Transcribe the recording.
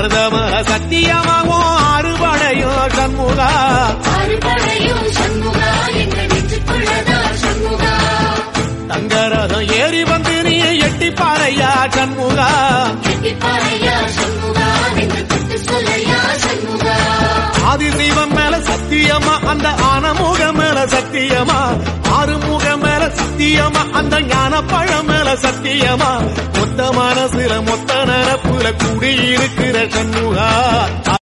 மருதமல சத்தியமாவும் அறுபடையும் சண்முகா அறுபடையும் சண்முகா எங்கள் நெஞ்சுக்குள்ளதான் சண்முகா தங்கரதம் ஏறி வந்து நீ எட்டி பாறையா சண்முகா கெட்டிப்பாறையா சண்முகா எங்கள் தொட்டு சொல்லையா சண்முகா ஆதி தெய்வம் மேல சத்தியமா அந்த ஆனமுக மேல சத்தியமா ஆறுமுக மேல சத்தியமா அந்த ஞான பழம் மேல சத்தியமா மொத்த மனசுல மொத்த நரப்புல கூடி இருக்கிற சண்முகா